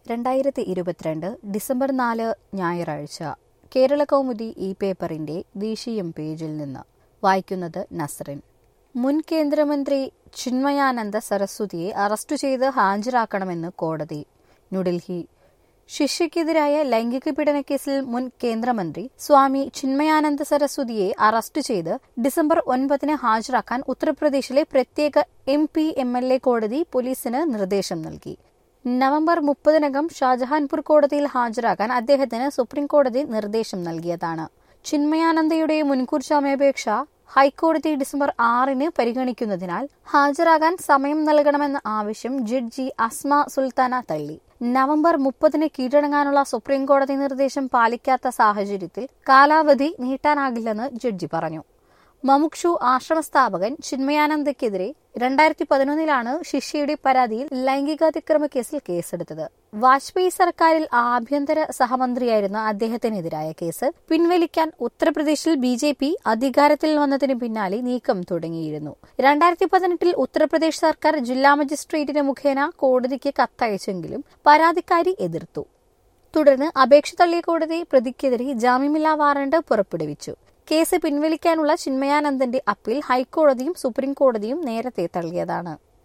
രണ്ടായിരത്തി ഇരുപത്തിരണ്ട് ഡിസംബർ നാല് ഞായറാഴ്ച കേരള കൗമുദി ഈ പേപ്പറിന്റെ ദേശീയം പേജിൽ നിന്ന് വായിക്കുന്നത് നസ്റിൻ മുൻ കേന്ദ്രമന്ത്രി ചിന്മയാനന്ദ സരസ്വതിയെ അറസ്റ്റ് ചെയ്ത് ഹാജരാക്കണമെന്ന് കോടതി ന്യൂഡൽഹി ശിഷ്യയ്ക്കെതിരായ ലൈംഗിക പീഡന കേസിൽ മുൻ കേന്ദ്രമന്ത്രി സ്വാമി ചിന്മയാനന്ദ സരസ്വതിയെ അറസ്റ്റ് ചെയ്ത് ഡിസംബർ ഒൻപതിന് ഹാജരാക്കാൻ ഉത്തർപ്രദേശിലെ പ്രത്യേക M P M L A കോടതി പോലീസിന് നിർദ്ദേശം നൽകി നവംബർ മുപ്പതിനകം ഷാജഹാൻപൂർ കോടതിയിൽ ഹാജരാക്കാൻ അദ്ദേഹത്തിന് സുപ്രീം കോടതി നിർദ്ദേശം നൽകിയതാണ് ചിന്മയാനന്ദയുടെ മുൻകൂർ ജാമ്യാപേക്ഷ ഹൈക്കോടതി ഡിസംബർ ആറിന് പരിഗണിക്കുന്നതിനാൽ ഹാജരാകാൻ സമയം നൽകണമെന്ന ആവശ്യം ജഡ്ജി അസ്മ സുൽത്താന തള്ളി നവംബർ മുപ്പതിന് കീഴടങ്ങാനുള്ള സുപ്രീം കോടതി നിർദ്ദേശം പാലിക്കാത്ത സാഹചര്യത്തിൽ കാലാവധി നീട്ടാനാകില്ലെന്ന് ജഡ്ജി പറഞ്ഞു മമുക്ഷു ആശ്രമ സ്ഥാപകൻ ചിന്മയാനന്ദയ്ക്കെതിരെ രണ്ടായിരത്തി പതിനൊന്നിലാണ് ശിഷ്യയുടെ പരാതിയിൽ ലൈംഗികാതിക്രമ കേസിൽ കേസെടുത്തത് വാജ്പേയി സർക്കാരിൽ ആഭ്യന്തര സഹമന്ത്രിയായിരുന്ന അദ്ദേഹത്തിനെതിരായ കേസ് പിൻവലിക്കാൻ ഉത്തർപ്രദേശിൽ ബി ജെ പി അധികാരത്തിൽ വന്നതിന് പിന്നാലെ നീക്കം തുടങ്ങിയിരുന്നു രണ്ടായിരത്തി പതിനെട്ടിൽ ഉത്തർപ്രദേശ് സർക്കാർ ജില്ലാ മജിസ്ട്രേറ്റിന് മുഖേന കോടതിക്ക് കത്തയച്ചെങ്കിലും പരാതിക്കാരി എതിർത്തു തുടർന്ന് അപേക്ഷ തള്ളിയ കോടതി പ്രതിക്കെതിരെ ജാമ്യമില്ലാ വാറണ്ട് പുറപ്പെടുവിച്ചു കേസ് പിൻവലിക്കാനുള്ള ചിന്മയാനന്ദന്റെ അപ്പീൽ ഹൈക്കോടതിയും സുപ്രീം കോടതിയും നേരത്തെ തള്ളിയതാണ്